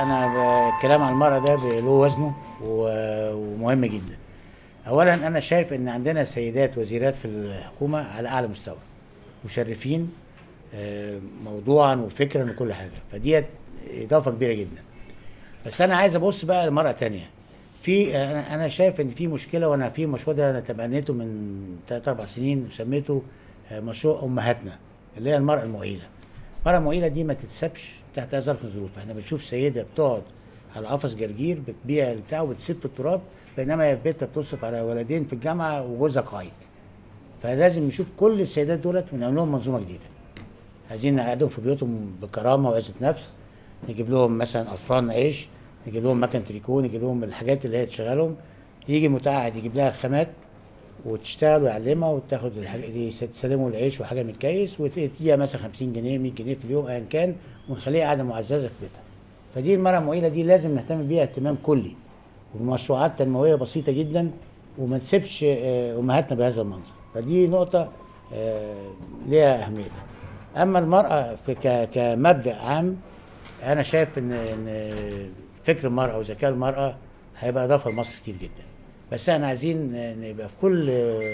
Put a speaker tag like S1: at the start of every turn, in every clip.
S1: انا ب- الكلام عن المرأة ده ب- له وزنه و- ومهم جدا اولا انا شايف ان عندنا سيدات وزيرات في الحكومة على اعلى مستوى مشرفين آه، موضوعا وفكرا وكل حاجة فديت اضافة كبيرة جدا بس انا عايز ابص بقى لمرأة تانية في انا انا شايف ان في مشكله وانا في مشروع ده انا تبنيته من 3 4 سنين وسميته آه، مشروع امهاتنا اللي هي المراه المعيله. المراه المعيله دي ما تتسابش تحت اي ظرف من الظروف، احنا بنشوف سيده بتقعد على قفص جرجير بتبيع البتاع وبتسيب في التراب بينما هي في بيتها بتصرف على ولدين في الجامعه وجوزها قايد. فلازم نشوف كل السيدات دولت ونعمل لهم منظومه جديده. عايزين نقعدهم في بيوتهم بكرامه وعزه نفس نجيب لهم مثلا افران عيش نجيب لهم مكن تريكو نجيب لهم الحاجات اللي هي تشغلهم يجي متقاعد يجيب لها الخامات وتشتغل ويعلمها وتاخد الحاجه دي تسلمه العيش وحاجه من الكيس وتديها مثلا 50 جنيه 100 جنيه في اليوم ايا كان ونخليها قاعده معززه في بيتها فدي المراه المعيله دي لازم نهتم بيها اهتمام كلي ومشروعات تنمويه بسيطه جدا وما نسيبش آه، امهاتنا بهذا المنظر فدي نقطه آه، ليها اهميتها اما المراه في ك- كمبدا عام انا شايف ان ان فكر المراه وذكاء المراه هيبقى اضافه لمصر كتير جدا بس احنا عايزين ان يبقى في كل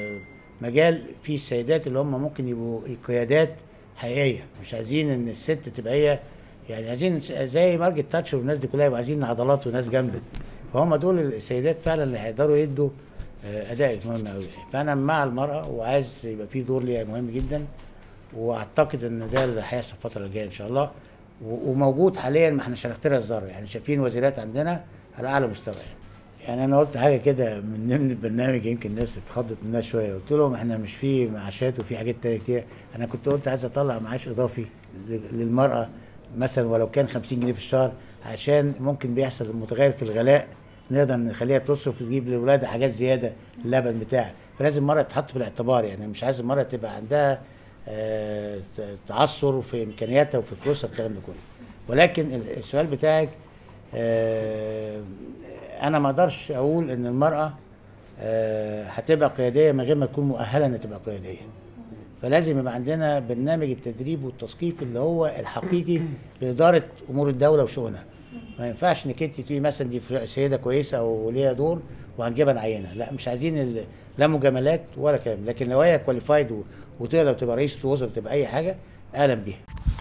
S1: مجال في السيدات اللي هم ممكن يبقوا قيادات حقيقيه مش عايزين ان الست تبقى هي يعني عايزين زي مارجت تاتشر والناس دي كلها يبقى عايزين عضلات وناس جامده فهم دول السيدات فعلا اللي هيقدروا يدوا آه، اداء مهم قوي فانا مع المراه وعايز يبقى في دور ليها مهم جدا واعتقد ان ده اللي هيحصل الفتره الجايه ان شاء الله و- وموجود حاليا ما احناش هنخترع الذره يعني شايفين وزيرات عندنا على اعلى مستوى يعني. يعني انا قلت حاجه كده من ضمن البرنامج يمكن الناس اتخضت منها شويه قلت لهم احنا مش في معاشات وفي حاجات تانية كتير انا كنت قلت عايز اطلع معاش اضافي ل- للمراه مثلا ولو كان 50 جنيه في الشهر عشان ممكن بيحصل متغير في الغلاء نقدر نخليها تصرف وتجيب لاولادها حاجات زياده اللبن بتاع فلازم المراه تتحط في الاعتبار يعني مش عايز المراه تبقى عندها آه، ت- تعثر في امكانياتها وفي فلوسها الكلام ده كله ولكن ال- السؤال بتاعك آه، انا ما اقدرش اقول ان المراه آه، هتبقى قياديه من غير ما تكون مؤهله انها تبقى قياديه فلازم يبقى عندنا برنامج التدريب والتثقيف اللي هو الحقيقي لاداره امور الدوله وشؤونها ما ينفعش انك انت تقولي مثلا دي سيده كويسه او ليها دور وهنجيبها نعينها لا مش عايزين ال- لا مجاملات ولا كلام لكن لو هي كواليفايد وتقدر تبقى رئيسه وزراء تبقى اي حاجه اهلا بيها